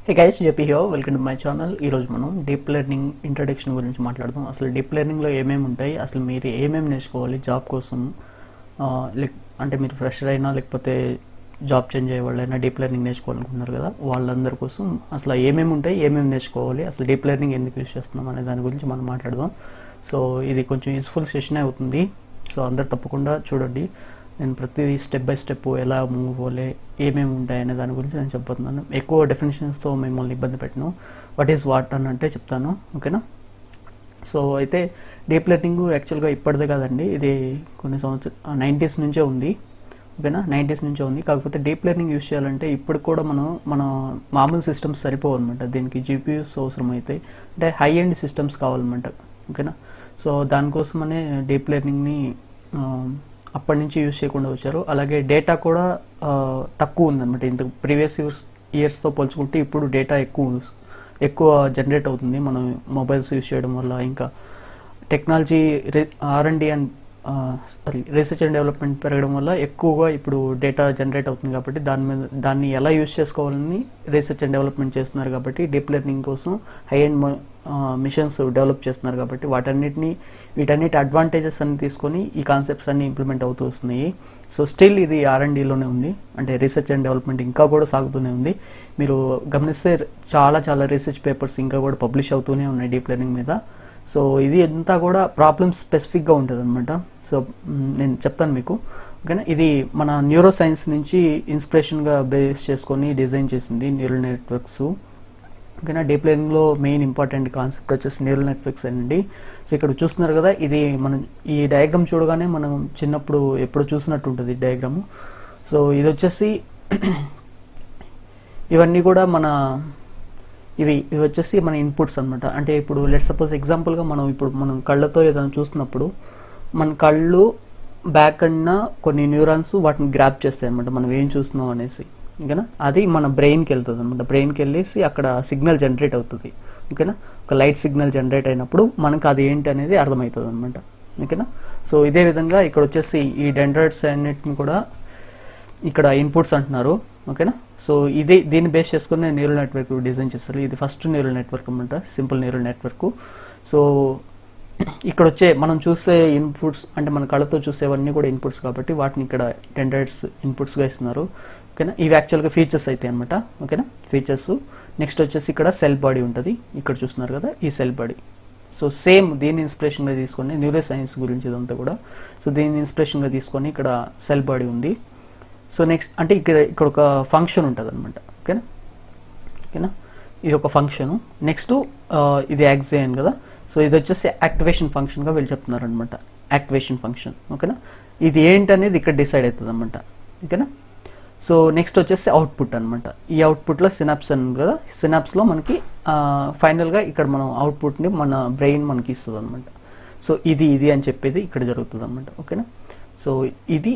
hey guys JP here welcome to my channel ఈరోజు మనం deep learning introduction గురించి మాట్లాడదాం అసలు డీప్ లెర్నింగ్లో ఏమేమి ఉంటాయి అసలు మీరు ఏమేమి నేర్చుకోవాలి జాబ్ కోసం ఆ, లైక్ అంటే మీరు ఫ్రెషర్ అయినా లేకపోతే జాబ్ చేంజ్ అయ్యే వాళ్ళైనా డీప్ లెర్నింగ్ నేర్చుకోవాలనుకుంటున్నారు కదా వాళ్ళందరి కోసం అసలు ఏమేమి ఉంటాయి ఏమేమి నేర్చుకోవాలి అసలు డీప్ లెర్నింగ్ ఎందుకు యూస్ చేస్తున్నాం అనే దాని గురించి మనం మాట్లాడదాం సో ఇది కొంచెం యూస్ఫుల్ సెషన్ అవుతుంది సో అందరు తప్పకుండా చూడండి నేను ప్రతిదీ స్టెప్ బై స్టెప్ ఎలా మూవ్ అవ్వాలి ఏమేమి ఉంటాయి అనే దాని గురించి నేను చెప్పబోతున్నాను ఎక్కువ డెఫినేషన్స్తో మిమ్మల్ని ఇబ్బంది పెట్టను వాట్ ఈస్ వాట్ అని అంటే చెప్తాను ఓకేనా సో అయితే డీప్ లెర్నింగ్ యాక్చువల్గా ఇప్పటిదే కాదండి ఇది కొన్ని సంవత్సరం నైంటీస్ నుంచే ఉంది ఓకేనా నైంటీస్ నుంచే ఉంది కాకపోతే డీప్ లెర్నింగ్ యూస్ చేయాలంటే ఇప్పుడు కూడా మనం మన మామూలు సిస్టమ్స్ సరిపోవు అనమాట దీనికి జీపీయూస్ అవసరం అయితే అంటే హై ఎండ్ సిస్టమ్స్ కావాలన్నమాట ఓకేనా సో దానికోసమనే డీప్ లెర్నింగ్ని అప్పటి నుంచి యూస్ చేయకుండా వచ్చారు అలాగే డేటా కూడా ఆ, తక్కువ ఉందన్నమాట ఇంత ప్రీవియస్ ఇయర్స్ ఇయర్స్తో పోల్చుకుంటే ఇప్పుడు డేటా ఎక్కువ ఎక్కువ జనరేట్ అవుతుంది మనం మొబైల్స్ యూస్ చేయడం వల్ల ఇంకా technology R and D and sorry research and development పెరగడం వల్ల ఎక్కువగా ఇప్పుడు డేటా జనరేట్ అవుతుంది కాబట్టి దాని మీద దాన్ని ఎలా యూస్ చేసుకోవాలని రీసెర్చ్ అండ్ డెవలప్మెంట్ చేస్తున్నారు కాబట్టి డీప్ లెర్నింగ్ కోసం హై అండ్ మిషన్స్ డెవలప్ చేస్తున్నారు కాబట్టి వాటన్నిటిని వీటన్నిటి అడ్వాంటేజెస్ అన్ని తీసుకొని ఈ కాన్సెప్ట్స్ అన్ని ఇంప్లిమెంట్ అవుతూ వస్తున్నాయి సో స్టిల్ ఇది ఆర్ అండ్ డిలోనే ఉంది అంటే రీసెర్చ్ అండ్ డెవలప్మెంట్ ఇంకా కూడా సాగుతూనే ఉంది మీరు గమనిస్తే చాలా చాలా రీసెర్చ్ పేపర్స్ ఇంకా కూడా పబ్లిష్ అవుతూనే ఉన్నాయి డీప్ లెర్నింగ్ మీద సో ఇది అంతా కూడా ప్రాబ్లమ్ స్పెసిఫిక్గా ఉంటుంది అనమాట సో మ్, నేను చెప్తాను మీకు ఓకేనా ఇది మన న్యూరో సైన్స్ నుంచి ఇన్స్పిరేషన్గా బేస్ చేసుకొని డిజైన్ చేసింది న్యూరల్ నెట్వర్క్స్ ఓకేనా డీప్ లెర్నింగ్లో మెయిన్ ఇంపార్టెంట్ కాన్సెప్ట్ వచ్చేసి న్యూరల్ నెట్వర్క్స్ అండి సో ఇక్కడ చూస్తున్నారు కదా ఇది మనం ఈ డయాగ్రామ్ చూడగానే మనం చిన్నప్పుడు ఎప్పుడు చూసినట్టు ఉంటుంది డయాగ్రామ్ సో ఇది వచ్చేసి ఇవన్నీ కూడా మన ఇవి ఇవి వచ్చేసి మన ఇన్పుట్స్ అన్నమాట అంటే ఇప్పుడు లెట్ సపోజ్ ఎగ్జాంపుల్గా మనం ఇప్పుడు మనం కళ్ళతో ఏదైనా చూస్తున్నప్పుడు మన కళ్ళు బ్యాక్ అన్న కొన్ని న్యూరాన్స్ వాటిని గ్రాప్ చేస్తాయి అనమాట మనం ఏం చూస్తున్నాం అనేసి ఓకేనా అది మన బ్రెయిన్కి వెళ్తుంది అనమాట బ్రెయిన్కి వెళ్ళేసి అక్కడ సిగ్నల్ జనరేట్ అవుతుంది ఓకేనా ఒక లైట్ సిగ్నల్ జనరేట్ అయినప్పుడు మనకు అది ఏంటి అనేది అర్థమవుతుంది అనమాట ఓకేనా సో ఇదే విధంగా ఇక్కడ వచ్చేసి ఈ డెండ్రైడ్స్ అన్నిటిని కూడా ఇక్కడ ఇన్పుట్స్ అంటున్నారు ఓకేనా సో ఇది దీన్ని బేస్ చేసుకుని న్యూరల్ నెట్వర్క్ డిజైన్ చేస్తారు ఇది ఫస్ట్ న్యూరల్ నెట్వర్క్ అనమాట సింపుల్ న్యూరల్ నెట్వర్క్ సో ఇక్కడ వచ్చే మనం చూసే ఇన్పుట్స్ అంటే మన కళ్ళతో చూసేవన్నీ కూడా ఇన్పుట్స్ కాబట్టి వాటిని ఇక్కడ డెండ్రైడ్స్ ఇన్పుట్స్గా ఇస్తున్నారు ఓకేనా ఇవి యాక్చువల్గా ఫీచర్స్ అయితే అనమాట ఓకేనా ఫీచర్స్ నెక్స్ట్ వచ్చేసి ఇక్కడ సెల్ బాడీ ఉంటుంది ఇక్కడ చూస్తున్నారు కదా ఈ సెల్ బాడీ సో సేమ్ దీన్ని ఇన్స్పిరేషన్గా తీసుకొని న్యూరో సైన్స్ గురించి ఇదంతా కూడా సో దీన్ని ఇన్స్పిరేషన్గా తీసుకొని ఇక్కడ సెల్ బాడీ ఉంది సో నెక్స్ట్ అంటే ఇక్కడ ఇక్కడ ఒక ఫంక్షన్ ఉంటుంది అనమాట ఓకేనా ఓకేనా ఇది ఒక ఫంక్షను నెక్స్ట్ ఇది యాక్సియన్ కదా సో ఇది వచ్చేసి యాక్టివేషన్ ఫంక్షన్గా వీళ్ళు చెప్తున్నారు అనమాట యాక్టివేషన్ ఫంక్షన్ ఓకేనా ఇది ఏంటనేది ఇక్కడ డిసైడ్ అవుతుంది అనమాట ఓకేనా సో నెక్స్ట్ వచ్చేసి అవుట్పుట్ అనమాట ఈ అవుట్పుట్లో సినాప్స్ అని ఉంది కదా సినాప్స్లో మనకి ఫైనల్గా ఇక్కడ మనం అవుట్పుట్ని మన బ్రెయిన్ మనకి ఇస్తుంది అనమాట సో ఇది ఇది అని చెప్పేది ఇక్కడ జరుగుతుంది అనమాట ఓకేనా సో ఇది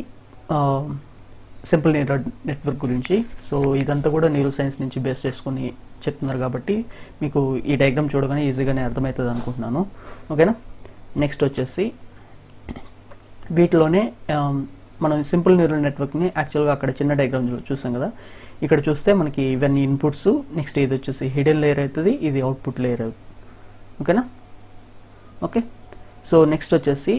సింపుల్ నెట్వర్క్ గురించి సో ఇదంతా కూడా న్యూరో సైన్స్ నుంచి బేస్ చేసుకొని చెప్తున్నారు కాబట్టి మీకు ఈ డయాగ్రామ్ చూడగానే ఈజీగానే అర్థమవుతుంది అనుకుంటున్నాను ఓకేనా నెక్స్ట్ వచ్చేసి వీటిలోనే ఆమ్, మనం సింపుల్ న్యూరల్ నెట్వర్క్ని యాక్చువల్గా అక్కడ చిన్న డయాగ్రామ్ చూసాం కదా ఇక్కడ చూస్తే మనకి ఇవన్నీ ఇన్పుట్స్ నెక్స్ట్ ఇది వచ్చేసి హిడెన్ లేయర్ అవుతుంది ఇది అవుట్పుట్ లేయర్ అవుతుంది ఓకేనా ఓకే సో నెక్స్ట్ వచ్చేసి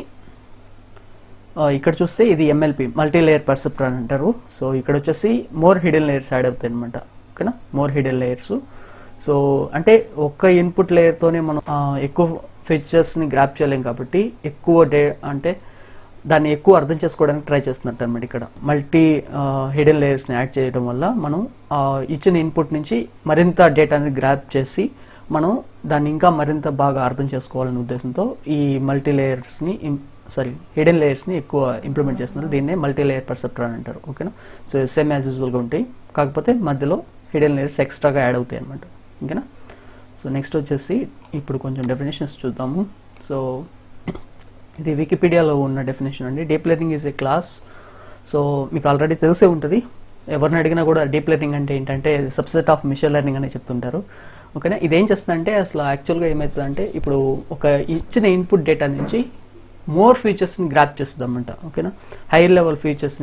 ఆ, ఇక్కడ చూస్తే ఇది ఎంఎల్పి మల్టీ లేయర్ పర్సెప్టర్ అని అంటారు సో ఇక్కడ వచ్చేసి మోర్ హిడెన్ లేయర్స్ యాడ్ అవుతాయి అనమాట ఓకేనా మోర్ హిడెన్ లేయర్స్ సో అంటే ఒక్క ఇన్పుట్ లేయర్తోనే మనం ఆ, ఎక్కువ ఫీచర్స్ని గ్రాప్ చేయలేం కాబట్టి ఎక్కువ డే అంటే దాన్ని ఎక్కువ అర్థం చేసుకోవడానికి ట్రై చేస్తున్నట్టు అనమాట ఇక్కడ మల్టీ హిడెన్ లేయర్స్ని యాడ్ చేయడం వల్ల మనం ఆ, ఇచ్చిన ఇన్పుట్ నుంచి మరింత డేటాని గ్రాప్ చేసి మనం దాన్ని ఇంకా మరింత బాగా అర్థం చేసుకోవాలనే ఉద్దేశంతో ఈ మల్టీ లేయర్స్ని సారీ హిడెన్ లేయర్స్ని ఎక్కువ ఇంప్లిమెంట్ చేస్తున్నారు దీన్నే మల్టీ లేయర్ పర్సెప్టర్ అని అంటారు ఓకేనా సో సేమ్ యాజ్ యూజువల్గా ఉంటాయి కాకపోతే మధ్యలో హిడెన్ లేయర్స్ ఎక్స్ట్రాగా యాడ్ అవుతాయి అనమాట ఓకేనా సో నెక్స్ట్ వచ్చేసి ఇప్పుడు కొంచెం డెఫినేషన్స్ చూద్దాము సో ఇది వికీపీడియాలో ఉన్న డెఫినేషన్ అండి deep learning is a class so మీకు ఆల్రెడీ తెలిసే ఉంటుంది ఎవరిని అడిగినా కూడా డీప్ లెర్నింగ్ అంటే ఏంటంటే సబ్సెట్ ఆఫ్ మిషన్ లెర్నింగ్ అని చెప్తుంటారు ఓకేనా ఇదేం చేస్తుందంటే అసలు యాక్చువల్గా ఏమవుతుందంటే ఇప్పుడు ఒక ఇచ్చిన ఇన్పుట్ డేటా నుంచి మోర్ ఫీచర్స్ని గ్రాప్ చేస్తుంది అనమాట ఓకేనా హైయర్ లెవెల్ ఫీచర్స్ని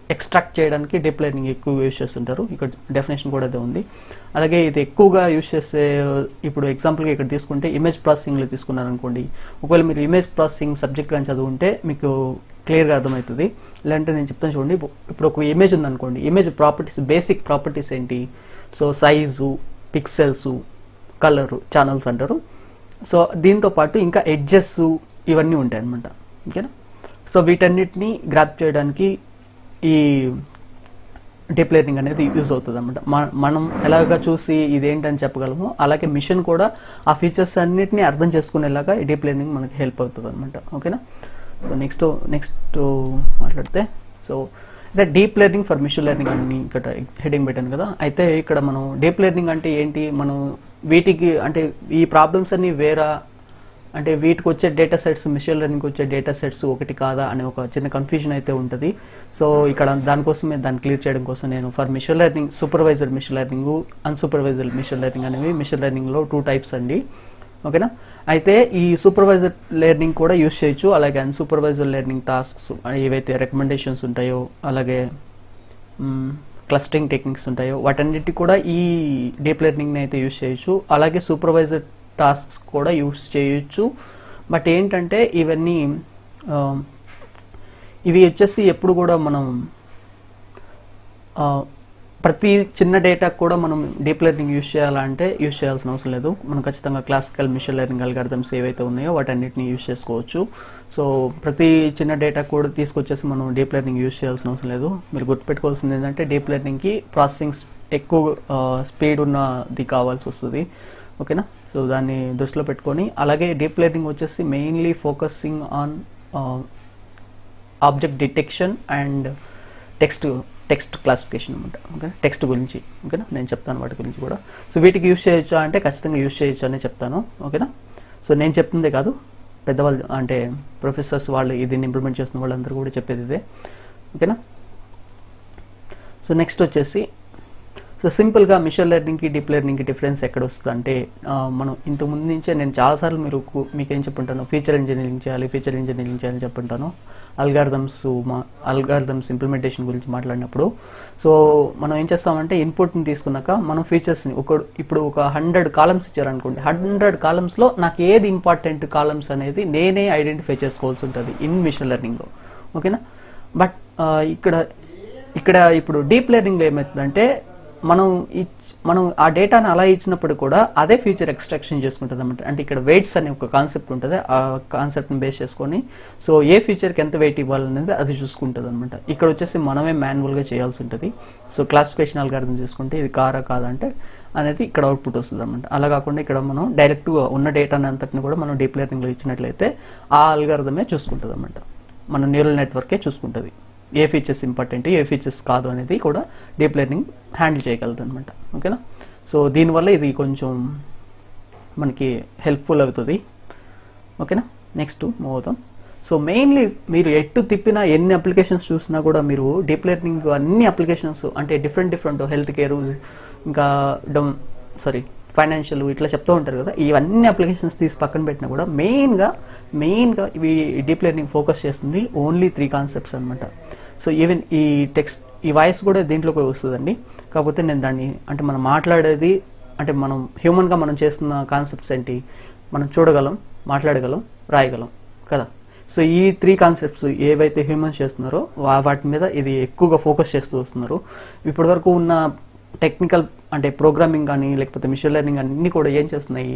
ఎక్స్ట్రాక్ట్ చేయడానికి డీప్ లెర్నింగ్ ఎక్కువ యూజ్ చేస్తుంటారు ఇక్కడ డెఫినేషన్ కూడా అదే ఉంది అలాగే ఇది ఎక్కువగా యూజ్ చేసే ఇప్పుడు ఎగ్జాంపుల్గా ఇక్కడ తీసుకుంటే ఇమేజ్ ప్రాసెసింగ్లో తీసుకున్నారనుకోండి ఒకవేళ మీరు ఇమేజ్ ప్రాసెసింగ్ సబ్జెక్ట్ కానీ చదువుంటే మీకు క్లియర్గా అర్థమవుతుంది లేదంటే నేను చెప్తాను చూడండి ఇప్పుడు ఒక ఇమేజ్ ఉందనుకోండి ఇమేజ్ ప్రాపర్టీస్ బేసిక్ ప్రాపర్టీస్ ఏంటి so size pixels colour channels అంటారు సో దీంతో పాటు ఇంకా ఎడ్జెస్ ఇవన్నీ ఉంటాయి అనమాట ఓకేనా సో వీటన్నిటిని గ్రాప్ చేయడానికి ఈ డీప్ లెర్నింగ్ అనేది యూజ్ అవుతుంది అనమాట మనం ఎలాగ చూసి ఇదేంటని చెప్పగలము అలాగే మిషన్ కూడా ఆ ఫీచర్స్ అన్నిటిని అర్థం చేసుకునేలాగా ఈ డీప్ లెర్నింగ్ మనకి హెల్ప్ అవుతుంది అనమాట ఓకేనా సో నెక్స్ట్ నెక్స్ట్ మాట్లాడితే సో ఇదే deep learning for machine learning అని ఇక్కడ హెడింగ్ పెట్టాను కదా అయితే ఇక్కడ మనం డీప్ లెర్నింగ్ అంటే ఏంటి మనం వీటికి అంటే ఈ ప్రాబ్లమ్స్ అన్ని వేరా అంటే వీటికి వచ్చే డేటా సెట్స్ మిషన్ లెర్నింగ్ వచ్చే డేటా సెట్స్ ఒకటి కాదా అనే ఒక చిన్న కన్ఫ్యూజన్ అయితే ఉంటుంది సో ఇక్కడ దానికోసమే దాన్ని క్లియర్ చేయడం కోసం నేను for machine learning supervisor machine learning unsupervisor machine learning అనేవి మిషన్ లెర్నింగ్లో టూ టైప్స్ అండి ఓకేనా అయితే ఈ సూపర్వైజర్ లెర్నింగ్ కూడా యూస్ చేయొచ్చు అలాగే అన్సూపర్వైజర్ లెర్నింగ్ టాస్క్స్ ఏవైతే రికమెండేషన్స్ ఉంటాయో అలాగే క్లస్టరింగ్ టెక్నిక్స్ ఉంటాయో వాటన్నిటి కూడా ఈ డీప్ లెర్నింగ్ని అయితే యూస్ చేయొచ్చు అలాగే సూపర్వైజర్ టాస్క్స్ కూడా యూస్ చేయొచ్చు బట్ ఏంటంటే ఇవన్నీ ఆ, ఇవి వచ్చేసి ఎప్పుడు కూడా మనం ఆ, ప్రతి చిన్న డేటా కూడా మనం డీప్ లెర్నింగ్ యూస్ చేయాలంటే యూస్ చేయాల్సిన అవసరం లేదు మనం ఖచ్చితంగా క్లాసికల్ మిషన్ లెర్నింగ్ అల్గారిథమ్స్ ఏవైతే ఉన్నాయో వాటన్నిటిని యూస్ చేసుకోవచ్చు సో ప్రతి చిన్న డేటా కూడా తీసుకొచ్చేసి మనం డీప్ లెర్నింగ్ యూస్ చేయాల్సిన అవసరం లేదు మీరు గుర్తుపెట్టుకోవాల్సింది ఏంటంటే డీప్ లెర్నింగ్కి ప్రాసెసింగ్ ఎక్కువ స్పీడ్ ఉన్నది కావాల్సి వస్తుంది ఓకేనా సో దాన్ని దృష్టిలో పెట్టుకొని అలాగే డీప్ లెర్నింగ్ వచ్చేసి mainly focusing on object detection and text text classification అనమాట ఓకే టెక్స్ట్ గురించి ఓకేనా నేను చెప్తాను వాటి గురించి కూడా సో వీటికి యూస్ చేయొచ్చా అంటే ఖచ్చితంగా యూస్ చేయొచ్చు అనే చెప్తాను ఓకేనా సో నేను చెప్తుందే కాదు పెద్దవాళ్ళు అంటే ప్రొఫెసర్స్ వాళ్ళు దీన్ని ఇంప్లిమెంట్ చేస్తున్న వాళ్ళందరూ కూడా చెప్పేది ఇదే ఓకేనా సో నెక్స్ట్ వచ్చేసి సో సింపుల్గా మిషన్ లెర్నింగ్కి డీప్ లెర్నింగ్కి డిఫరెన్స్ ఎక్కడ వస్తుంది అంటే ఆ, మనం ఇంత ముందు నుంచే నేను చాలాసార్లు మీరు మీకు ఏం చెప్పుంటాను ఫీచర్ ఇంజనీరింగ్ చేయాలి ఫీచర్ ఇంజనీరింగ్ చేయాలని చెప్పుంటాను అల్గార్థమ్స్ మా అల్గార్థమ్స్ ఇంప్లిమెంటేషన్ గురించి మాట్లాడినప్పుడు సో మనం ఏం చేస్తామంటే ఇన్పుట్ని తీసుకున్నాక మనం ఫీచర్స్ని ఒక ఇప్పుడు ఒక హండ్రెడ్ కాలమ్స్ ఇచ్చారనుకోండి హండ్రెడ్ కాలమ్స్లో నాకు ఏది ఇంపార్టెంట్ కాలమ్స్ అనేది నేనే ఐడెంటిఫై చేసుకోవాల్సి ఉంటుంది ఇన్ మిషన్ లెర్నింగ్లో ఓకేనా బట్ ఇక్కడ ఇక్కడ ఇప్పుడు డీప్ లెర్నింగ్లో ఏమవుతుందంటే మనం ఇచ్ మనం ఆ డేటాను అలా ఇచ్చినప్పుడు కూడా అదే ఫీచర్ ఎక్స్ట్రాక్షన్ చేసుకుంటుంది అనమాట అంటే ఇక్కడ వెయిట్స్ అనే ఒక కాన్సెప్ట్ ఉంటుంది ఆ కాన్సెప్ట్ని బేస్ చేసుకొని సో ఏ ఫీచర్కి ఎంత వెయిట్ ఇవ్వాలనేది అది చూసుకుంటుంది అనమాట ఇక్కడ వచ్చేసి మనమే మాన్యువల్గా చేయాల్సి ఉంటుంది సో క్లాసిఫికేషన్ అల్గార్థం చేసుకుంటే ఇది కారా కాదంటే అనేది ఇక్కడ అవుట్పుట్ వస్తుంది అనమాట అలా కాకుండా ఇక్కడ మనం డైరెక్ట్గా ఉన్న డేటాని అంతటిని కూడా మనం డీప్ లెర్నింగ్లో ఇచ్చినట్లయితే ఆ అల్గార్థమే చూసుకుంటుంది అనమాట మన న్యూరల్ నెట్వర్కే చూసుకుంటుంది ఏ ఫీచర్స్ ఇంపార్టెంట్ ఏ ఫీచర్స్ కాదు అనేది కూడా డీప్ లెర్నింగ్ హ్యాండిల్ చేయగలదు అనమాట ఓకేనా సో దీనివల్ల ఇది కొంచెం మనకి హెల్ప్ఫుల్ అవుతుంది ఓకేనా నెక్స్ట్ మూవ్ అవుతాం సో మెయిన్లీ మీరు ఎట్టు తిప్పినా ఎన్ని అప్లికేషన్స్ చూసినా కూడా మీరు డీప్ లెర్నింగ్ అన్ని అప్లికేషన్స్ అంటే డిఫరెంట్ డిఫరెంట్ హెల్త్ కేర్ ఇంకా డొమ్ సారీ ఫైనాన్షియల్ ఇట్లా చెప్తూ ఉంటారు కదా ఇవన్నీ అప్లికేషన్స్ తీసి పక్కన పెట్టినా కూడా మెయిన్గా మెయిన్గా ఇవి డీప్ లెర్నింగ్ ఫోకస్ చేస్తుంది ఓన్లీ త్రీ కాన్సెప్ట్స్ అనమాట సో ఈవెన్ ఈ టెక్స్ట్ ఈ వాయిస్ కూడా దీంట్లోకి వస్తుందండి కాకపోతే నేను దాన్ని అంటే మనం మాట్లాడేది అంటే మనం హ్యూమన్గా మనం చేస్తున్న కాన్సెప్ట్స్ ఏంటి మనం చూడగలం మాట్లాడగలం రాయగలం కదా సో ఈ త్రీ కాన్సెప్ట్స్ ఏవైతే హ్యూమన్స్ చేస్తున్నారో వా- వాటి మీద ఇది ఎక్కువగా ఫోకస్ చేస్తూ వస్తున్నారు ఇప్పటి వరకు ఉన్న టెక్నికల్ అంటే ప్రోగ్రామింగ్ కానీ లేకపోతే మిషన్ లెర్నింగ్ అన్నీ కూడా ఏం చేస్తున్నాయి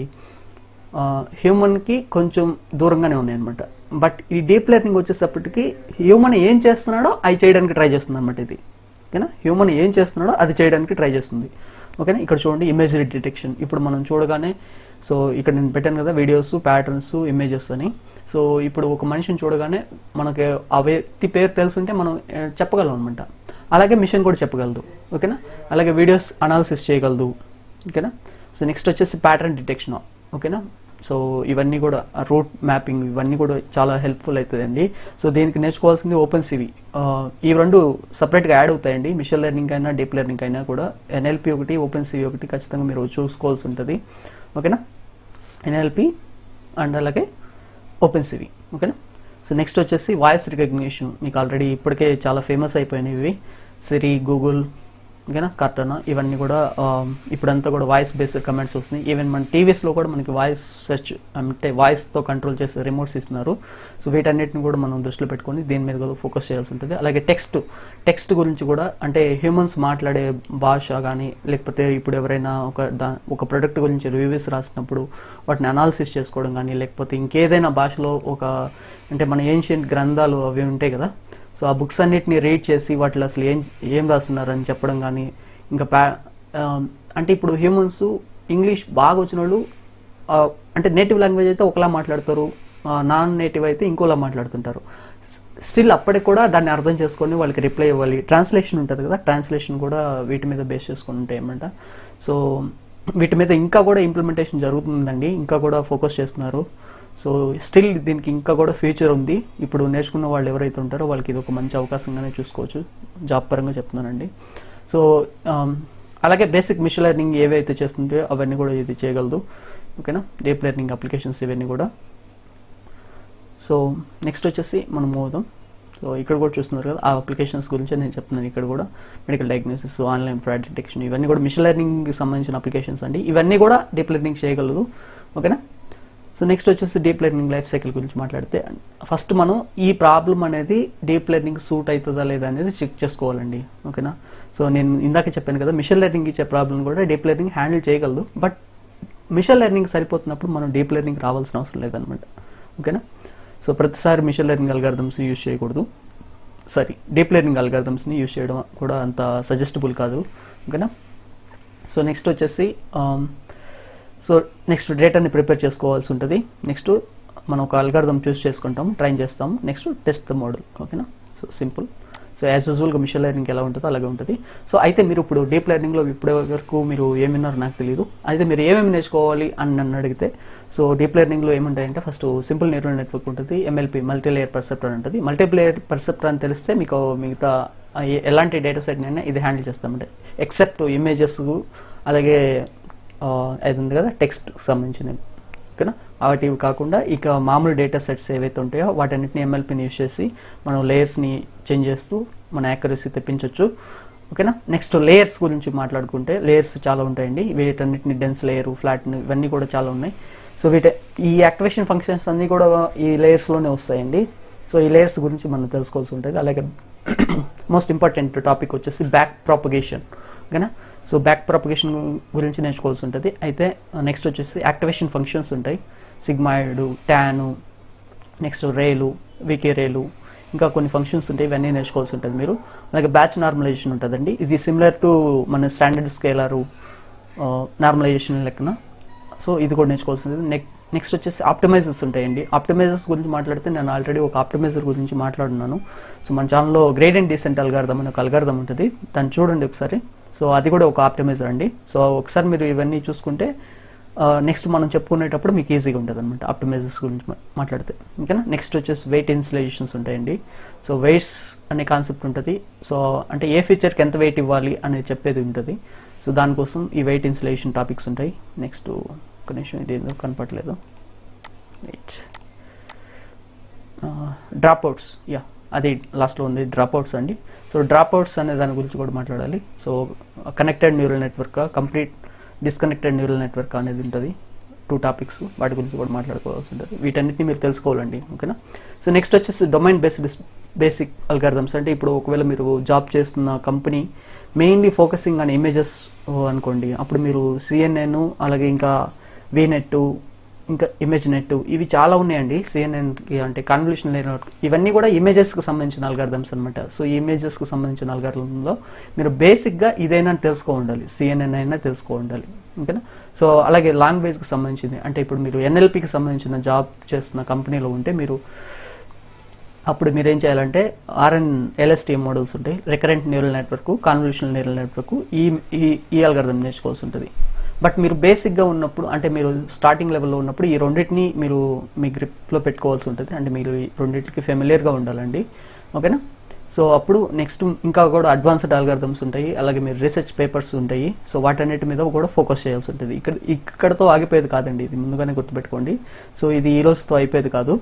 హ్యూమన్కి కొంచెం దూరంగానే ఉన్నాయి అనమాట బట్ ఈ డీప్ లెర్నింగ్ వచ్చేటప్పటికి హ్యూమన్ ఏం చేస్తున్నాడో అవి చేయడానికి ట్రై చేస్తుంది అనమాట ఇది ఓకేనా హ్యూమన్ ఏం చేస్తున్నాడో అది చేయడానికి ట్రై చేస్తుంది ఓకేనా ఇక్కడ చూడండి ఇమేజ్ డిటెక్షన్ ఇప్పుడు మనం చూడగానే సో ఇక్కడ నేను పెట్టాను కదా వీడియోస్ ప్యాటర్న్స్ ఇమేజెస్ అని సో ఇప్పుడు ఒక మనిషిని చూడగానే మనకి ఆ వ్యక్తి పేరు తెలుసుంటే మనం ఆ, చెప్పగలం అనమాట అలాగే మిషన్ కూడా చెప్పగలదు ఓకేనా అలాగే వీడియోస్ అనాలిసిస్ చేయగలదు ఓకేనా సో నెక్స్ట్ వచ్చేసి ప్యాటర్న్ డిటెక్షన్ ఓకేనా సో ఇవన్నీ కూడా రూట్ మ్యాపింగ్ ఇవన్నీ కూడా చాలా హెల్ప్ఫుల్ అవుతుందండి సో దీనికి నేర్చుకోవాల్సింది ఓపెన్ సివి ఈ రెండు సపరేట్గా యాడ్ అవుతాయండి మిషన్ లెర్నింగ్ అయినా డీప్ లెర్నింగ్ అయినా కూడా ఎన్ఎల్పి ఒకటి ఓపెన్ సివి ఒకటి ఖచ్చితంగా మీరు చూసుకోవాల్సి ఉంటుంది ఓకేనా ఎన్ఎల్పి అండ్ అలాగే ఓపెన్ సివి ఓకేనా సో నెక్స్ట్ వచ్చేసి వాయిస్ రికగ్నిషన్ మీకు ఆల్రెడీ ఇప్పటికే చాలా ఫేమస్ అయిపోయినాయి ఇవి సిరి గూగుల్ ఓకేనా కర్టనా ఇవన్నీ కూడా ఆ, ఇప్పుడంతా కూడా వాయిస్ బేస్డ్ కమెంట్స్ వస్తున్నాయి ఈవెన్ మన టీవీస్లో కూడా మనకి వాయిస్ సెర్చ్ అంటే వాయిస్తో కంట్రోల్ చేసే రిమోట్స్ ఇస్తున్నారు సో వీటన్నిటిని కూడా మనం దృష్టిలో పెట్టుకొని దీని మీద కూడా ఫోకస్ చేయాల్సి ఉంటుంది అలాగే టెక్స్ట్ టెక్స్ట్ గురించి కూడా అంటే హ్యూమన్స్ మాట్లాడే భాష కానీ లేకపోతే ఇప్పుడు ఎవరైనా ఒక దా ఒక ప్రొడక్ట్ గురించి రివ్యూస్ రాసినప్పుడు వాటిని అనాలిసిస్ చేసుకోవడం కానీ లేకపోతే ఇంకేదైనా భాషలో ఒక అంటే మన ఏన్షియంట్ గ్రంథాలు అవి ఉంటాయి కదా సో ఆ బుక్స్ అన్నిటిని రీడ్ చేసి వాటిలో అసలు ఏం ఏం రాస్తున్నారని చెప్పడం కానీ ఇంకా ప్యా ఆ, అంటే ఇప్పుడు హ్యూమన్స్ ఇంగ్లీష్ బాగా వచ్చిన వాళ్ళు ఆ, అంటే నేటివ్ లాంగ్వేజ్ అయితే ఒకలా మాట్లాడతారు నాన్ నేటివ్ అయితే ఇంకోలా మాట్లాడుతుంటారు స్టిల్ అప్పటికి కూడా దాన్ని అర్థం చేసుకొని వాళ్ళకి రిప్లై ఇవ్వాలి ట్రాన్స్లేషన్ ఉంటుంది కదా ట్రాన్స్లేషన్ కూడా వీటి మీద బేస్ చేసుకొని ఉంటాయి అన్నమాట సో వీటి మీద ఇంకా కూడా ఇంప్లిమెంటేషన్ జరుగుతుందండి ఇంకా కూడా ఫోకస్ చేస్తున్నారు సో స్టిల్ దీనికి ఇంకా కూడా ఫ్యూచర్ ఉంది ఇప్పుడు నేర్చుకున్న వాళ్ళు ఎవరైతే ఉంటారో వాళ్ళకి ఇది ఒక మంచి అవకాశంగానే చూసుకోవచ్చు జాబ్ పరంగా చెప్తున్నానండి సో ఆమ్, అలాగే బేసిక్ మిషన్ లెర్నింగ్ ఏవైతే చేస్తుంటాయో అవన్నీ కూడా ఇది చేయగలదు ఓకేనా డీప్ లెర్నింగ్ అప్లికేషన్స్ ఇవన్నీ కూడా సో నెక్స్ట్ వచ్చేసి మనం మోదాం సో ఇక్కడ కూడా చూస్తున్నారు కదా ఆ అప్లికేషన్స్ గురించి నేను చెప్తున్నాను ఇక్కడ కూడా medical diagnosis online fraud detection ఇవన్నీ కూడా మిషన్ లెర్నింగ్కి సంబంధించిన అప్లికేషన్స్ అండి ఇవన్నీ కూడా డీప్ లెర్నింగ్ చేయగలదు ఓకేనా సో నెక్స్ట్ వచ్చేసి డీప్ లెర్నింగ్ లైఫ్ సైకిల్ గురించి మాట్లాడితే ఫస్ట్ మనం ఈ ప్రాబ్లం అనేది డీప్ లెర్నింగ్ సూట్ అవుతుందా లేదా అనేది చెక్ చేసుకోవాలండి ఓకేనా సో నేను ఇందాక చెప్పాను కదా మిషన్ లెర్నింగ్ ఇచ్చే ప్రాబ్లం కూడా డీప్ లెర్నింగ్ హ్యాండిల్ చేయగలదు బట్ మిషన్ లెర్నింగ్ సరిపోతున్నప్పుడు మనం డీప్ లెర్నింగ్ రావాల్సిన అవసరం లేదనమాట ఓకేనా సో ప్రతిసారి మిషన్ లెర్నింగ్ అల్గారిథమ్స్ యూజ్ చేయకూడదు సారీ డీప్ లెర్నింగ్ అల్గారిథమ్స్ని యూజ్ చేయడం కూడా అంత సజెస్టబుల్ కాదు ఓకేనా సో నెక్స్ట్ వచ్చేసి ఆమ్, సో నెక్స్ట్ డేటాని ప్రిపేర్ చేసుకోవాల్సి ఉంటుంది నెక్స్ట్ మనం ఒక అల్గారిథం చూస్ చేసుకుంటాం ట్రైన్ చేస్తాము నెక్స్ట్ టెస్ట్ ద మోడల్ ఓకేనా సో సింపుల్ సో యాజ్ యూజువల్గా మిషన్ లెర్నింగ్ ఎలా ఉంటుందో అలాగే ఉంటుంది సో అయితే మీరు ఇప్పుడు డీప్ లెర్నింగ్లో ఇప్పటి వరకు మీరు ఏమి విన్నారో నాకు తెలియదు అయితే మీరు ఏమేమి నేర్చుకోవాలి అని నన్ను అడిగితే సో డీప్ లెర్నింగ్లో ఏముంటాయంటే ఫస్ట్ సింపుల్ న్యూరల్ నెట్వర్క్ ఉంటుంది ఎంఎల్పి మల్టీ లేయర్ పర్సెప్టర్ అని ఉంటుంది మల్టీ లేయర్ పర్సెప్టర్ అని తెలిస్తే మీకు మిగతా ఆ ఏ- ఎలాంటి డేటా సెట్ అయినా ఇది హ్యాండిల్ చేస్తామంటే ఎక్సెప్ట్ ఇమేజెస్ అలాగే ఆ, అది ఉంది కదా టెక్స్ట్ సంబంధించినవి ఓకేనా వాటివి కాకుండా ఇక మామూలు డేటా సెట్స్ ఏవైతే ఉంటాయో వాటన్నిటిని ఎంఎల్పిని యూస్ చేసి మనం లేయర్స్ని చేంజ్ చేస్తూ మన యాక్యురసీ తెప్పించవచ్చు ఓకేనా నెక్స్ట్ లేయర్స్ గురించి మాట్లాడుకుంటే లేయర్స్ చాలా ఉంటాయండి వీటన్నిటిని డెన్స్ లేయర్ ఫ్లాట్ ఇవన్నీ కూడా చాలా ఉన్నాయి సో వీటి ఈ యాక్టివేషన్ ఫంక్షన్స్ అన్నీ కూడా ఈ లేయర్స్లోనే వస్తాయండి సో ఈ లేయర్స్ గురించి మనం తెలుసుకోవాల్సి ఉంటుంది అలాగే మోస్ట్ ఇంపార్టెంట్ టాపిక్ వచ్చేసి బ్యాక్ ప్రాపగేషన్ ఓకేనా సో బ్యాక్ ప్రాపగేషన్ గురించి నేర్చుకోవాల్సి ఉంటుంది అయితే నెక్స్ట్ వచ్చేసి యాక్టివేషన్ ఫంక్షన్స్ ఉంటాయి సిగ్మాయిడ్ ట్యాను నెక్స్ట్ రేలు వికే రేలు ఇంకా కొన్ని ఫంక్షన్స్ ఉంటాయి ఇవన్నీ నేర్చుకోవాల్సి ఉంటుంది మీరు అలాగే బ్యాచ్ నార్మలైజేషన్ ఉంటుందండి ఇది సిమిలర్ టు మన స్టాండర్డ్ స్కేలరు నార్మలైజేషన్ లెక్కన సో ఇది కూడా నేర్చుకోవాల్సి ఉంటుంది నెక్ నెక్స్ట్ వచ్చేసి ఆప్టిమైజర్స్ ఉంటాయండి ఆప్టిమైజర్స్ గురించి మాట్లాడితే నేను ఆల్రెడీ ఒక ఆప్టిమైజర్ గురించి మాట్లాడున్నాను సో మన ఛానల్లో గ్రేడ్ అండ్ డీసెంట్ అల్గార్థం అని ఒక అల్గార్థం ఉంటుంది దాన్ని చూడండి ఒకసారి సో అది కూడా ఒక ఆప్టిమైజర్ అండి సో ఒకసారి మీరు ఇవన్నీ చూసుకుంటే నెక్స్ట్ మనం చెప్పుకునేటప్పుడు మీకు ఈజీగా ఉంటుంది అనమాట ఆప్టిమైజర్స్ గురించి మా- మాట్లాడితే ఓకేనా నెక్స్ట్ వచ్చేసి వెయిట్ ఇన్స్టలేషన్స్ ఉంటాయండి సో వెయిట్స్ అనే కాన్సెప్ట్ ఉంటుంది సో అంటే ఏ ఫీచర్కి ఎంత వెయిట్ ఇవ్వాలి అనేది చెప్పేది ఉంటుంది సో దానికోసం ఈ వెయిట్ ఇన్స్టలేషన్ టాపిక్స్ ఉంటాయి నెక్స్ట్ ఒక నిమిషం ఇది ఏదో కనపట్లేదు వెయిట్ డ్రాప్ అవుట్స్ యా అది లాస్ట్లో ఉంది డ్రాప్ అవుట్స్ అండి సో డ్రాప్ అవుట్స్ అనే దాని గురించి కూడా మాట్లాడాలి so connected neural network complete disconnected neural network అనేది ఉంటుంది టూ టాపిక్స్ వాటి గురించి కూడా మాట్లాడుకోవాల్సి ఉంటుంది వీటన్నిటిని మీరు తెలుసుకోవాలండి ఓకేనా సో నెక్స్ట్ వచ్చేసి డొమైన్ బేస్డ్ బేసిక్ అల్గారిథమ్స్ అంటే ఇప్పుడు ఒకవేళ మీరు జాబ్ చేస్తున్న company mainly focusing on images అనుకోండి అప్పుడు మీరు సిఎన్ఎన్ అలాగే ఇంకా వీనెట్ ఇంకా ఇమేజ్ నెట్ ఇవి చాలా ఉన్నాయండి సిఎన్ఎన్కి అంటే కన్వల్యూషన్ నెట్వర్క్ ఇవన్నీ కూడా ఇమేజెస్కి సంబంధించిన అల్గారిథమ్స్ అనమాట సో ఈ ఇమేజెస్కి సంబంధించిన అల్గారిథంలో మీరు బేసిక్గా ఇదైనా తెలుసుకో ఉండాలి సిఎన్ఎన్ అయినా తెలుసుకో ఉండాలి ఓకేనా సో అలాగే లాంగ్వేజ్కి సంబంధించింది అంటే ఇప్పుడు మీరు ఎన్ఎల్పికి సంబంధించిన జాబ్ చేస్తున్న కంపెనీలో ఉంటే మీరు అప్పుడు మీరు ఏం చేయాలంటే ఆర్ఎన్ ఎల్ఎస్టీ మోడల్స్ ఉంటాయి recurrent neural network convolutional neural network ఈ ఈ ఈ అల్గారిథం నేర్చుకోవాల్సి ఉంటుంది బట్ మీరు బేసిక్గా ఉన్నప్పుడు అంటే మీరు స్టార్టింగ్ లెవెల్లో ఉన్నప్పుడు ఈ రెండింటిని మీరు మీ గ్రిప్లో పెట్టుకోవాల్సి ఉంటుంది అంటే మీరు ఈ రెండింటికి ఫెమిలియర్గా ఉండాలండి ఓకేనా సో అప్పుడు నెక్స్ట్ ఇంకా కూడా అడ్వాన్స్డ్ అల్గారిథమ్స్ ఉంటాయి అలాగే మీరు రీసెర్చ్ పేపర్స్ ఉంటాయి సో వాటన్నిటి మీద కూడా ఫోకస్ చేయాల్సి ఉంటుంది ఇక్కడ ఇక్కడతో ఆగిపోయేది కాదండి ఇది ముందుగానే గుర్తుపెట్టుకోండి సో ఇది ఈ రోజుతో అయిపోయేది కాదు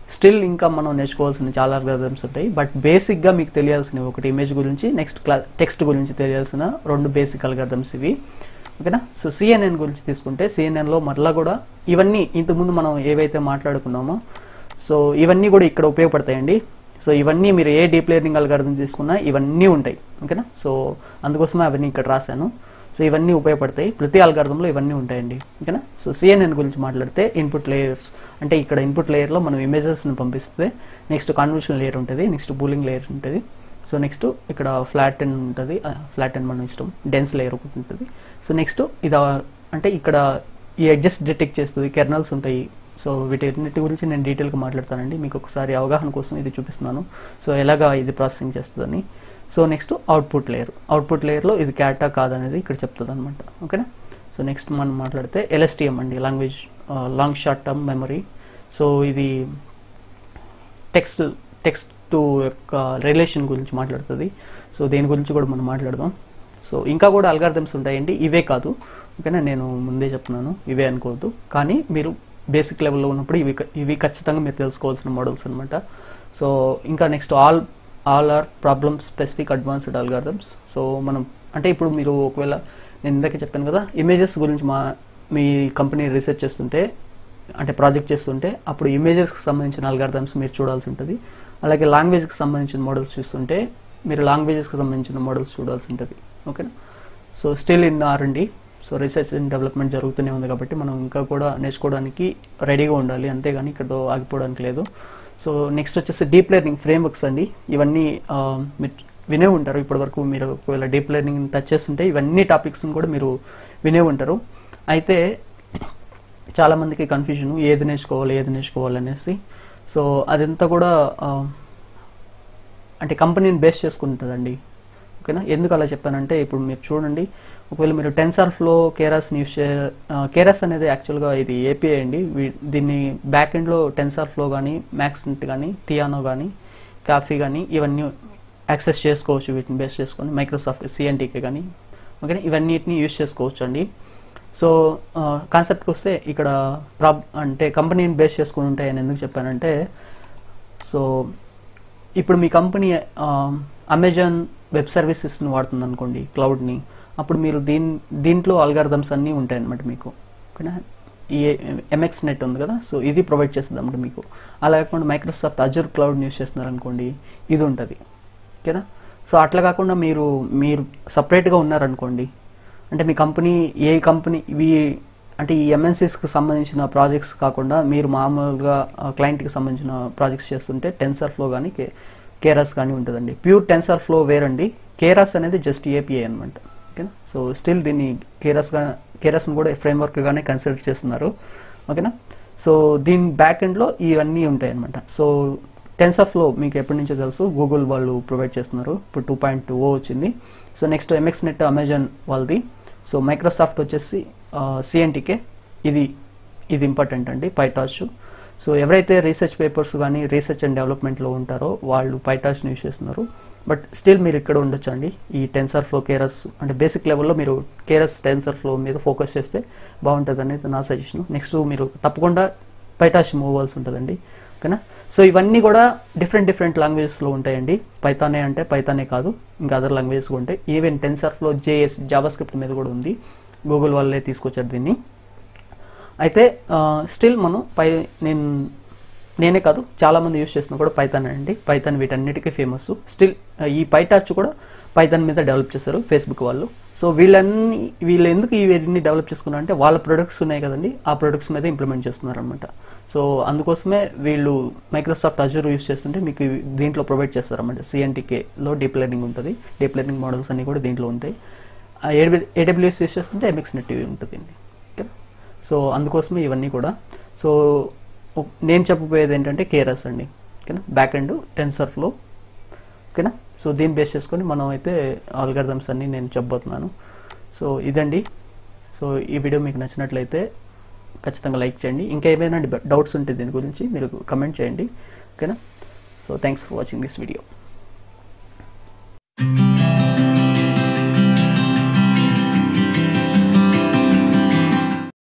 స్టిల్ ఇంకా మనం నేర్చుకోవాల్సిన చాలా అల్గారిథమ్స్ ఉంటాయి బట్ బేసిక్గా మీకు తెలియాల్సినవి ఒకటి ఇమేజ్ గురించి నెక్స్ట్ క్లా టెక్స్ట్ గురించి తెలియాల్సిన రెండు బేసిక్ అల్గారిథమ్స్ ఇవి ఓకేనా సో సిఎన్ఎన్ గురించి తీసుకుంటే సిఎన్ఎన్లో మరలా కూడా ఇవన్నీ ఇంతకుముందు మనం ఏవైతే మాట్లాడుకున్నామో సో ఇవన్నీ కూడా ఇక్కడ ఉపయోగపడతాయండి సో ఇవన్నీ మీరు ఏ డీప్ లెర్నింగ్ అల్గారిథం తీసుకున్నా ఇవన్నీ ఉంటాయి ఓకేనా సో అందుకోసమే అవన్నీ ఇక్కడ రాశాను సో ఇవన్నీ ఉపయోగపడతాయి ప్రతి అల్గారిథంలో ఇవన్నీ ఉంటాయండి ఓకేనా సో సిఎన్ఎన్ గురించి మాట్లాడితే ఇన్పుట్ లేయర్స్ అంటే ఇక్కడ ఇన్పుట్ లేయర్లో మనం ఇమేజెస్ని పంపిస్తే నెక్స్ట్ కాన్వర్షన్ లేయర్ ఉంటుంది నెక్స్ట్ బూలింగ్ లేయర్ ఉంటుంది సో నెక్స్ట్ ఇక్కడ ఫ్లాట్ అండ్ ఉంటుంది ఫ్లాట్ అండ్ మన ఇష్టం డెన్స్ లేయర్ ఒకటి ఉంటుంది సో నెక్స్ట్ ఇది అంటే ఇక్కడ ఈ అడ్జస్ట్ డిటెక్ట్ చేస్తుంది కెర్నల్స్ ఉంటాయి సో వీటన్నిటి గురించి నేను డీటెయిల్గా మాట్లాడతానండి మీకు ఒకసారి అవగాహన కోసం ఇది చూపిస్తున్నాను సో ఎలాగా ఇది ప్రాసెసింగ్ చేస్తుందని so next output layer output లేయర్లో ఇది క్యాటా కాదనేది ఇక్కడ చెప్తుంది అనమాట ఓకేనా సో నెక్స్ట్ మనం మాట్లాడితే ఎల్ఎస్టిఎం అండి language long short term memory so ఇది టెక్స్ట్ టెక్స్ట్ టు యొక్క రిలేషన్ గురించి మాట్లాడుతుంది సో దేని గురించి కూడా మనం మాట్లాడదాం సో ఇంకా కూడా అల్గారిథమ్స్ ఉంటాయండి ఇవే కాదు ఓకేనా నేను ముందే చెప్తున్నాను ఇవే అనుకోవద్దు కానీ మీరు బేసిక్ లెవెల్లో ఉన్నప్పుడు ఇవి ఇవి ఖచ్చితంగా మీరు తెలుసుకోవాల్సిన మోడల్స్ అనమాట సో ఇంకా next all all are problem specific advanced algorithms so మనం అంటే ఇప్పుడు మీరు ఒకవేళ నేను ఇందాక చెప్పాను కదా ఇమేజెస్ గురించి మా మీ కంపెనీ రీసెర్చ్ చేస్తుంటే అంటే ప్రాజెక్ట్ చేస్తుంటే అప్పుడు ఇమేజెస్కి సంబంధించిన అల్గారిథమ్స్ మీరు చూడాల్సి ఉంటుంది అలాగే లాంగ్వేజ్కి సంబంధించిన మోడల్స్ చూస్తుంటే మీరు లాంగ్వేజెస్కి సంబంధించిన మోడల్స్ చూడాల్సి ఉంటుంది ఓకేనా సో స్టిల్ ఇన్ ఆర్ అండి సో రీసెర్చ్ అండ్ డెవలప్మెంట్ జరుగుతూనే ఉంది కాబట్టి మనం ఇంకా కూడా నేర్చుకోవడానికి రెడీగా ఉండాలి అంతేగాని ఇక్కడతో ఆగిపోవడానికి లేదు సో నెక్స్ట్ వచ్చేసి డీప్ లెర్నింగ్ ఫ్రేమ్వర్క్స్ అండి ఇవన్నీ మీరు వినే ఉంటారు ఇప్పటివరకు మీరు ఒకవేళ డీప్ లెర్నింగ్ టచ్ చేస్తుంటే ఇవన్నీ టాపిక్స్ని కూడా మీరు వినే ఉంటారు అయితే చాలామందికి కన్ఫ్యూజన్ ఏది నేర్చుకోవాలి ఏది నేర్చుకోవాలి అనేసి సో అదంతా కూడా అంటే కంపెనీని బేస్ చేసుకుంటుందండి ఓకేనా ఎందుకు అలా చెప్పానంటే ఇప్పుడు మీరు చూడండి ఒకవేళ మీరు టెన్సార్ ఫ్లో కేరాస్ని యూస్ చే కేరాస్ అనేది యాక్చువల్గా ఇది ఏపీఐ అండి దీన్ని బ్యాక్ ఎండ్లో టెన్సార్ ఫ్లో కానీ మ్యాక్స్నెట్ కానీ థియానో కానీ కాఫీ కానీ ఇవన్నీ యాక్సెస్ చేసుకోవచ్చు వీటిని బేస్ చేసుకొని మైక్రోసాఫ్ట్ సిఎన్టీకే కానీ ఓకేనా ఇవన్నిటిని యూస్ చేసుకోవచ్చు అండి సో కాన్సెప్ట్కి వస్తే ఇక్కడ ప్రాబ్ అంటే కంపెనీని బేస్ చేసుకుని ఉంటాయని ఎందుకు చెప్పానంటే సో ఇప్పుడు మీ కంపెనీ అమెజాన్ వెబ్ సర్వీసెస్ని వాడుతుంది అనుకోండి క్లౌడ్ని అప్పుడు మీరు దీని దీంట్లో అల్గారిథమ్స్ అన్నీ ఉంటాయి అనమాట మీకు ఓకేనా ఈ ఎంఎక్స్ నెట్ ఉంది కదా సో ఇది ప్రొవైడ్ చేస్తుంది అన్నమాట మీకు అలా కాకుండా మైక్రోసాఫ్ట్ అజూర్ క్లౌడ్ని యూస్ చేస్తున్నారు అనుకోండి ఇది ఉంటుంది ఓకేనా సో అట్లా కాకుండా మీరు మీరు సపరేట్గా ఉన్నారనుకోండి అంటే మీ కంపెనీ ఏ కంపెనీ ఇవి అంటే ఈ ఎంఎన్సీస్కి సంబంధించిన ప్రాజెక్ట్స్ కాకుండా మీరు మామూలుగా క్లయింట్కి సంబంధించిన ప్రాజెక్ట్స్ చేస్తుంటే టెన్సర్ ఫ్లో కానీ కే కేరాస్ కానీ ఉంటుందండి ప్యూర్ టెన్సర్ ఫ్లో వేరండి కేరాస్ అనేది జస్ట్ ఏపీఐ అనమాట ఓకేనా సో స్టిల్ దీన్ని కేరాస్గా కేరాస్ని కూడా ఫ్రేమ్వర్క్గానే కన్సిడర్ చేస్తున్నారు ఓకేనా సో దీని బ్యాక్ ఎండ్లో ఇవన్నీ ఉంటాయి అనమాట సో టెన్సర్ ఫ్లో మీకు ఎప్పటి నుంచో తెలుసు గూగుల్ వాళ్ళు ప్రొవైడ్ చేస్తున్నారు ఇప్పుడు టూ పాయింట్ టూ ఓ వచ్చింది so next MXNet Amazon వాళ్ళది సో మైక్రోసాఫ్ట్ వచ్చేసి సిఎన్టీకే ఇది ఇది ఇంపార్టెంట్ అండి పైటాచ్ సో ఎవరైతే రీసెర్చ్ పేపర్స్ కానీ రీసెర్చ్ అండ్ డెవలప్మెంట్లో ఉంటారో వాళ్ళు పైటాచ్ని యూస్ చేస్తున్నారు బట్ స్టిల్ మీరు ఇక్కడ ఉండొచ్చు అండి ఈ టెన్సర్ ఫ్లో కేరస్ అంటే బేసిక్ లెవెల్లో మీరు కేరస్ టెన్సర్ ఫ్లో మీద ఫోకస్ చేస్తే బాగుంటుంది అనేది నా సజెషన్ నెక్స్ట్ మీరు తప్పకుండా పైటాచ్ మూవ్ అవ్వాల్సి ఉంటుందండి ఓకేనా సో ఇవన్నీ కూడా డిఫరెంట్ డిఫరెంట్ లాంగ్వేజెస్లో ఉంటాయండి పైతానే అంటే పైతానే కాదు ఇంకా అదర్ లాంగ్వేజెస్ కూడా ఉంటాయి even TensorFlow JS JavaScript మీద కూడా ఉంది గూగుల్ వాళ్ళే తీసుకొచ్చారు దీన్ని అయితే స్టిల్ మనం పై నేను నేనే కాదు చాలామంది యూస్ చేస్తున్నా కూడా పైథాన్ అండి పైథాన్ వీటన్నిటికీ ఫేమస్ స్టిల్ ఈ పైటార్చ్ కూడా పైథాన్ మీద డెవలప్ చేశారు ఫేస్బుక్ వాళ్ళు సో వీళ్ళన్ని వీళ్ళు ఎందుకు ఇవన్నీ డెవలప్ చేసుకున్నారు అంటే వాళ్ళ ప్రొడక్ట్స్ ఉన్నాయి కదండి ఆ ప్రొడక్ట్స్ మీద ఇంప్లిమెంట్ చేస్తున్నారు అనమాట సో అందుకోసమే వీళ్ళు మైక్రోసాఫ్ట్ అజూర్ యూస్ చేస్తుంటే మీకు దీంట్లో ప్రొవైడ్ చేస్తారన్నమాట సిఎన్టీకేలో డీప్ లెర్నింగ్ ఉంటుంది డీప్ లెర్నింగ్ మోడల్స్ అన్ని కూడా దీంట్లో ఉంటాయి ఏడబ్ల్యూఎస్ యూస్ చేస్తుంటే ఎంఎక్స్ నెట్ ఉంటుంది ఓకే సో అందుకోసమే ఇవన్నీ కూడా సో నేను చెప్పబోయేది ఏంటంటే కేరస్ అండి ఓకేనా బ్యాక్ అండ్ టెన్సర్ ఫ్లో ఓకేనా సో దీన్ని బేస్ చేసుకొని మనం అయితే ఆల్గర్థమ్స్ అన్ని నేను చెప్పబోతున్నాను సో ఇదండి సో ఈ వీడియో మీకు నచ్చినట్లయితే ఖచ్చితంగా లైక్ చేయండి ఇంకా ఏమైనా డౌట్స్ ఉంటే దీని గురించి మీరు కమెంట్ చేయండి ఓకేనా so thanks for watching this video